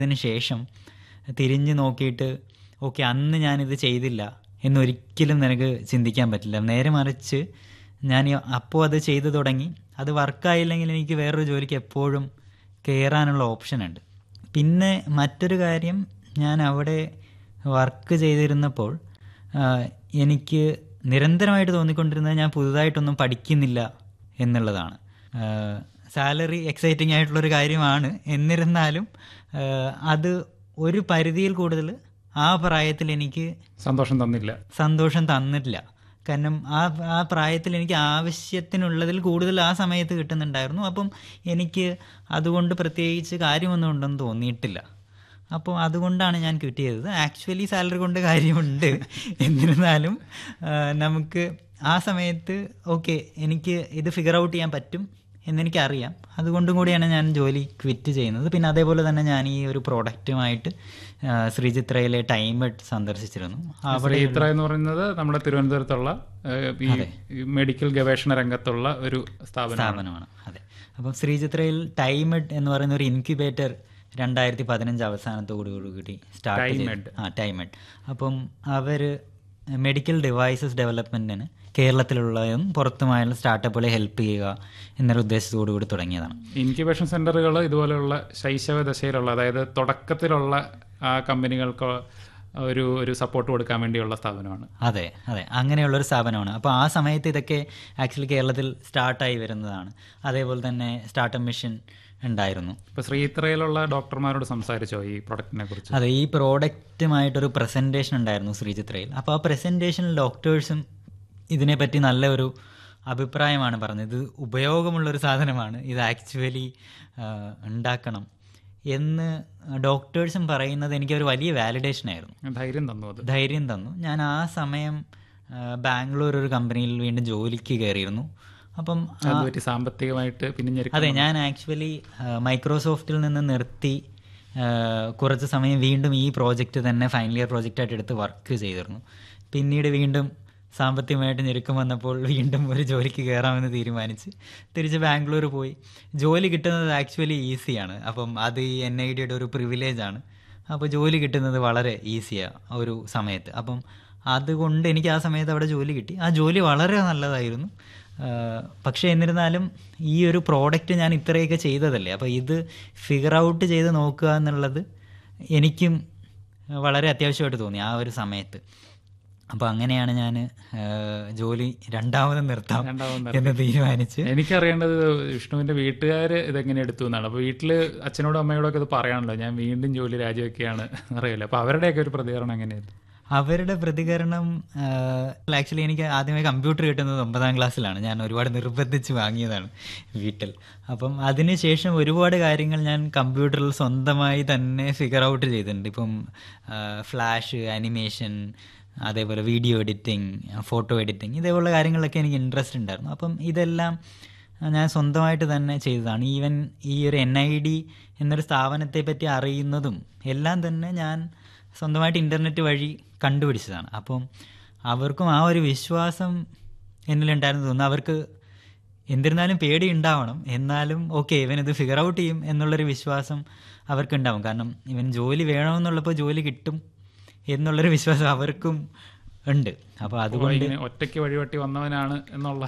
അതിന് ശേഷം തിരിഞ്ഞു നോക്കിയിട്ട് ഓക്കെ അന്ന് ഞാനിത് ചെയ്തില്ല എന്നൊരിക്കലും നിനക്ക് ചിന്തിക്കാൻ പറ്റില്ല നേരെ മറിച്ച് ഞാൻ അപ്പോൾ അത് ചെയ്തു തുടങ്ങി അത് വർക്കായില്ലെങ്കിൽ എനിക്ക് വേറൊരു ജോലിക്ക് എപ്പോഴും കയറാനുള്ള ഓപ്ഷൻ ഉണ്ട് പിന്നെ മറ്റൊരു കാര്യം ഞാൻ അവിടെ വർക്ക് ചെയ്തിരുന്നപ്പോൾ ആ, എനിക്ക് നിരന്തരമായിട്ട് തോന്നിക്കൊണ്ടിരുന്നത് ഞാൻ പുതുതായിട്ടൊന്നും പഠിക്കുന്നില്ല എന്നുള്ളതാണ് സാലറി എക്സൈറ്റിംഗ് ആയിട്ടുള്ളൊരു കാര്യമാണ് എന്നിരുന്നാലും ആ, അത് ഒരു പരിധിയിൽ കൂടുതൽ ആ പ്രായത്തിൽ എനിക്ക് സന്തോഷം തന്നില്ല സന്തോഷം തന്നിട്ടില്ല കാരണം ആ ആ പ്രായത്തിൽ എനിക്ക് ആവശ്യത്തിനുള്ളതിൽ കൂടുതൽ ആ സമയത്ത് കിട്ടുന്നുണ്ടായിരുന്നു അപ്പം എനിക്ക് അതുകൊണ്ട് പ്രത്യേകിച്ച് കാര്യമൊന്നും ഉണ്ടെന്ന് തോന്നിയിട്ടില്ല അപ്പോൾ അതുകൊണ്ടാണ് ഞാൻ ക്വിറ്റ് ചെയ്തത് ആക്ച്വലി സാലറി കൊണ്ട് കാര്യമുണ്ട് എന്നിരുന്നാലും ആ, നമുക്ക് ആ സമയത്ത് ഓക്കെ എനിക്ക് ഇത് ഫിഗർ ഔട്ട് ചെയ്യാൻ പറ്റും എന്നെനിക്കറിയാം അതുകൊണ്ടും കൂടിയാണ് ഞാൻ ജോലി ക്വിറ്റ് ചെയ്യുന്നത് പിന്നെ അതേപോലെ തന്നെ ഞാൻ ഈ ഒരു പ്രോഡക്റ്റുമായിട്ട് ആ, ശ്രീചിത്രയിലെ ടൈം സന്ദർശിച്ചിരുന്നു അവിടെ ശ്രീത്ര എന്ന് പറയുന്നത് നമ്മുടെ തിരുവനന്തപുരത്തുള്ള ഏഹ്, ഈ ഈ മെഡിക്കൽ ഗവേഷണ രംഗത്തുള്ള ഒരു സ്ഥാപനം സ്ഥാപനമാണ് അതെ അപ്പം ശ്രീചിത്രയിൽ ടൈമെഡ് എന്ന് പറയുന്ന ഒരു ഇൻക്യുബേറ്റർ രണ്ടായിരത്തി പതിനഞ്ച് അവസാനത്തോടുകൂടി സ്റ്റാർട്ട് ചെയ്തു ആ ടൈമെഡ് അപ്പം അവർ മെഡിക്കൽ ഡിവൈസസ് ഡെവലപ്മെൻറ്റിന് കേരളത്തിലുള്ളതും പുറത്തുമായുള്ള സ്റ്റാർട്ടപ്പുകളെ ഹെൽപ്പ് ചെയ്യുക എന്നൊരു ഉദ്ദേശത്തോടു കൂടി തുടങ്ങിയതാണ് ഇൻക്യുബേഷൻ സെന്ററുകൾ ഇതുപോലെയുള്ള ശൈശവ ദശയിലുള്ള അതായത് തുടക്കത്തിലുള്ള ആ കമ്പനികൾക്ക് ഒരു ഒരു സപ്പോർട്ട് കൊടുക്കാൻ വേണ്ടിയുള്ള സ്ഥാപനമാണ് അതെ അതെ അങ്ങനെയുള്ളൊരു സ്ഥാപനമാണ് അപ്പോൾ ആ സമയത്ത് ഇതൊക്കെ ആക്ച്വലി കേരളത്തിൽ സ്റ്റാർട്ടായി വരുന്നതാണ് അതേപോലെ തന്നെ സ്റ്റാർട്ടപ്പ് മിഷൻ ഉണ്ടായിരുന്നു ഇപ്പൊ ശ്രീത്രയിലുള്ള ഡോക്ടർമാരോട് സംസാരിച്ചോ ഈ പ്രൊഡക്റ്റിനെ കുറിച്ച് അതെ ഈ പ്രോഡക്റ്റുമായിട്ടൊരു പ്രസൻറ്റേഷൻ ഉണ്ടായിരുന്നു ശ്രീചിത്രയിൽ അപ്പോൾ ആ പ്രസൻറ്റേഷനിൽ ഡോക്ടേഴ്സും ഇതിനെപ്പറ്റി നല്ല ഒരു അഭിപ്രായമാണ് പറഞ്ഞത് ഇത് ഉപയോഗമുള്ളൊരു സാധനമാണ് ഇത് ആക്ച്വലി ഉണ്ടാക്കണം എന്ന് ഡോക്ടേഴ്സും പറയുന്നത് എനിക്കൊരു വലിയ വാലിഡേഷൻ ആയിരുന്നു ധൈര്യം തന്നു അത് ധൈര്യം തന്നു ഞാൻ ആ സമയം ആ, ബാംഗ്ലൂർ ഒരു കമ്പനിയിൽ വീണ്ടും ജോലിക്ക് കയറിയിരുന്നു അപ്പം ആ- അതുപറ്റി സാമ്പത്തികമായിട്ട് പിന്നിഞ്ഞിരിക്കും അതെ ഞാൻ ആക്ച്വലി മൈക്രോസോഫ്റ്റിൽ നിന്ന് നിർത്തി ആ, കുറച്ച് സമയം വീണ്ടും ഈ പ്രോജക്റ്റ് തന്നെ ഫൈനൽ ഇയർ പ്രോജക്റ്റായിട്ട് എടുത്ത് വർക്ക് ചെയ്തിരുന്നു പിന്നീട് വീണ്ടും സാമ്പത്തികമായിട്ട് ഞെരുക്കം വന്നപ്പോൾ വീണ്ടും ഒരു ജോലിക്ക് കയറാമെന്ന് തീരുമാനിച്ച് തിരിച്ച് ബാംഗ്ലൂർ പോയി ജോലി കിട്ടുന്നത് ആക്ച്വലി ഈസിയാണ് അപ്പം അത് ഈ എൻ ഐ ഡിയുടെ ഒരു പ്രിവിലേജ് ആണ് അപ്പോൾ ജോലി കിട്ടുന്നത് വളരെ ഈസിയാണ് ഒരു സമയത്ത് അപ്പം അതുകൊണ്ട് എനിക്ക് ആ സമയത്ത് അവിടെ ജോലി കിട്ടി ആ ജോലി വളരെ നല്ലതായിരുന്നു ആഹ് പക്ഷേ എന്നിരുന്നാലും ഈ ഒരു പ്രോഡക്റ്റ് ഞാൻ ഇത്രയൊക്കെ ചെയ്തതല്ലേ അപ്പോൾ ഇത് ഫിഗർ ഔട്ട് ചെയ്ത് നോക്കുക എന്നുള്ളത് എനിക്കും വളരെ അത്യാവശ്യമായിട്ട് തോന്നി ആ ഒരു സമയത്ത് അപ്പോൾ അങ്ങനെയാണ് ഞാൻ ജോലി രണ്ടാമത് നിർത്താം രണ്ടാമത് എന്ന് തീരുമാനിച്ച് എനിക്കറിയേണ്ടത് വിഷ്ണുവിന്റെ വീട്ടുകാർ ഇതെങ്ങനെ എടുത്തു എന്നാണ് അപ്പൊ വീട്ടില് അച്ഛനോടും അമ്മയോടും ഒക്കെ ഇത് പറയാണല്ലോ ഞാൻ വീണ്ടും ജോലി രാജിവെക്കുകയാണ് അറിയില്ല അപ്പൊ അവരുടെയൊക്കെ ഒരു പ്രതികരണം എങ്ങനെയായിരുന്നു അവരുടെ പ്രതികരണം ആക്ച്വലി എനിക്ക് ആദ്യമേ കമ്പ്യൂട്ടർ കിട്ടുന്നത് ഒമ്പതാം ക്ലാസ്സിലാണ് ഞാൻ ഒരുപാട് നിർബന്ധിച്ച് വാങ്ങിയതാണ് വീട്ടിൽ അപ്പം അതിനുശേഷം ഒരുപാട് കാര്യങ്ങൾ ഞാൻ കമ്പ്യൂട്ടറിൽ സ്വന്തമായി തന്നെ ഫിഗർ ഔട്ട് ചെയ്തിട്ടുണ്ട് ഇപ്പം ഫ്ലാഷ് അനിമേഷൻ അതേപോലെ വീഡിയോ എഡിറ്റിംഗ് ഫോട്ടോ എഡിറ്റിംഗ് ഇതേപോലുള്ള കാര്യങ്ങളിലൊക്കെ എനിക്ക് ഇൻട്രസ്റ്റ് ഉണ്ടായിരുന്നു അപ്പം ഇതെല്ലാം ഞാൻ സ്വന്തമായിട്ട് തന്നെ ചെയ്തതാണ് ഈവൻ ഈ ഒരു എൻ ഐ ഡി എന്നൊരു സ്ഥാപനത്തെ പറ്റി അറിയുന്നതും എല്ലാം തന്നെ ഞാൻ സ്വന്തമായിട്ട് ഇൻ്റർനെറ്റ് വഴി കണ്ടുപിടിച്ചതാണ് അപ്പം അവർക്കും ആ ഒരു വിശ്വാസം എന്നിലുണ്ടായിരുന്നു തോന്നുന്നു അവർക്ക് എന്നിരുന്നാലും പേടി ഉണ്ടാവണം എന്നാലും ഓക്കെ ഇവനിത് ഫിഗർ ഔട്ട് ചെയ്യും എന്നുള്ളൊരു വിശ്വാസം അവർക്കുണ്ടാവും കാരണം ഇവൻ ജോലി വേണമെന്നുള്ളപ്പോൾ ജോലി കിട്ടും എന്നുള്ളൊരു വിശ്വാസം അവർക്കും ഉണ്ട് അപ്പോൾ അതുകൊണ്ട് ഇങ്ങനെ ഒറ്റയ്ക്ക് വഴിവട്ടി വന്നവനാണ് എന്നുള്ള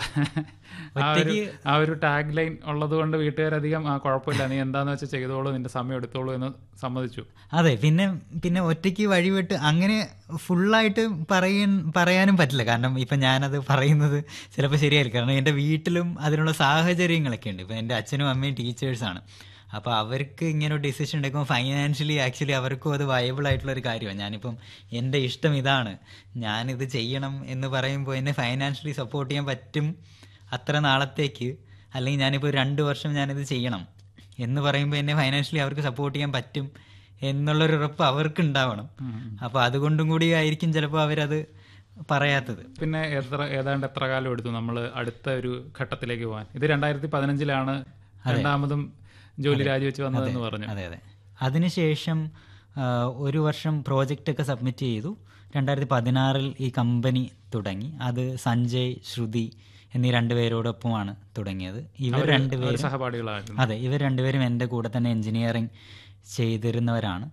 ആ ഒരു ആ ഒരു ടാഗ് ലൈൻ ഉള്ളത് കൊണ്ട് വീട്ടുകാരധികം ആ കുഴപ്പമില്ല നീ എന്താന്ന് വെച്ചാൽ ചെയ്തോളൂ നിന്റെ സമയം എടുത്തോളൂ എന്ന് സമ്മതിച്ചു അതെ പിന്നെ പിന്നെ ഒറ്റയ്ക്ക് വഴിവിട്ട് അങ്ങനെ ഫുള്ളായിട്ട് പറയാൻ പറയാനും പറ്റില്ല കാരണം ഇപ്പം ഞാനത് പറയുന്നത് ചിലപ്പോൾ ശരിയായിരിക്കും കാരണം എൻ്റെ വീട്ടിലും അതിനുള്ള സാഹചര്യങ്ങളൊക്കെ ഉണ്ട് ഇപ്പം എൻ്റെ അച്ഛനും അമ്മയും ടീച്ചേഴ്സാണ് അപ്പോൾ അവർക്ക് ഇങ്ങനെ ഒരു ഡിസിഷൻ എടുക്കുമ്പോൾ ഫൈനാൻഷ്യലി ആക്ച്വലി അവർക്കും അത് വയബിൾ ആയിട്ടുള്ള ഒരു കാര്യമാണ് ഞാനിപ്പം എൻ്റെ ഇഷ്ടം ഇതാണ് ഞാനിത് ചെയ്യണം എന്ന് പറയുമ്പോൾ എന്നെ ഫൈനാൻഷ്യലി സപ്പോർട്ട് ചെയ്യാൻ പറ്റും അത്ര നാളത്തേക്ക് അല്ലെങ്കിൽ ഞാനിപ്പോൾ രണ്ട് വർഷം ഞാനിത് ചെയ്യണം എന്ന് പറയുമ്പോൾ എന്നെ ഫൈനാൻഷ്യലി അവർക്ക് സപ്പോർട്ട് ചെയ്യാൻ പറ്റും എന്നുള്ളൊരു ഉറപ്പ് അവർക്ക് ഉണ്ടാവണം അപ്പോൾ അതുകൊണ്ടും കൂടി ആയിരിക്കും ചിലപ്പോൾ അവരത് പറയാത്തത് പിന്നെ എത്ര ഏതാണ്ട് എത്ര കാലം എടുത്തു നമ്മൾ അടുത്ത ഒരു ഘട്ടത്തിലേക്ക് പോകാൻ ഇത് രണ്ടായിരത്തി പതിനഞ്ചിലാണ് രണ്ടാമതും ജോലി രാജിവെച്ച് വന്നതെന്ന് പറഞ്ഞു അതെ അതെ അതിനുശേഷം ആ, ഒരു വർഷം പ്രോജക്റ്റ് ഒക്കെ സബ്മിറ്റ് ചെയ്തു രണ്ടായിരത്തി പതിനാറിൽ ഈ കമ്പനി തുടങ്ങി അത് സഞ്ജയ് ശ്രുതി എന്നീ രണ്ടുപേരോടൊപ്പമാണ് തുടങ്ങിയത് ഇവർ രണ്ടുപേരും സഹപാഠികളായിരുന്നു അതെ ഇവർ രണ്ടുപേരും എൻ്റെ കൂടെ തന്നെ എഞ്ചിനീയറിംഗ് ചെയ്തിരുന്നവരാണ്